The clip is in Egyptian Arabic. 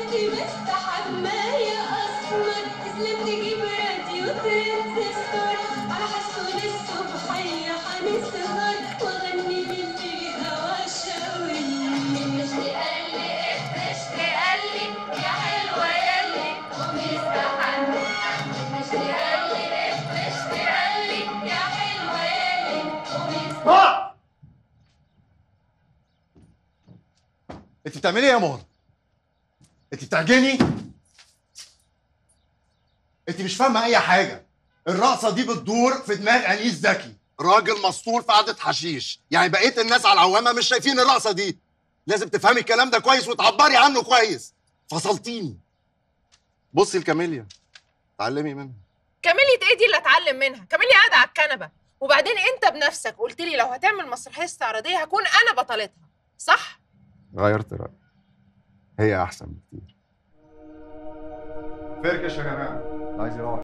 دلوقتي مستحمى يا اسمر تسلم تجيب راديو ترانزستور على حسون الصبحيه هنسهر واغني من فيها واشاور مش تقلي مش تقلي يا حلوه ياللي ومستحمى مش تقلي مش تقلي يا حلوه ياللي ومستحمى انت بتعملي ايه يا مهر؟ انت بتعجني؟ انت مش فاهمه اي حاجه الرقصه دي بتدور في دماغ انيس زكي راجل مسطول في قعده حشيش يعني بقيه الناس على العوامه مش شايفين الرقصه دي لازم تفهمي الكلام ده كويس وتعبري عنه كويس فصلتيني بصي لكاميليا اتعلمي منها كاميليا ايه دي اللي اتعلم منها كاميليا قاعده على الكنبه وبعدين انت بنفسك قلت لي لو هتعمل مسرحيه استعراضيه هكون انا بطلتها صح غيرت رايي هي احسن بكتير فركش يا جماعه اللي عايز يروح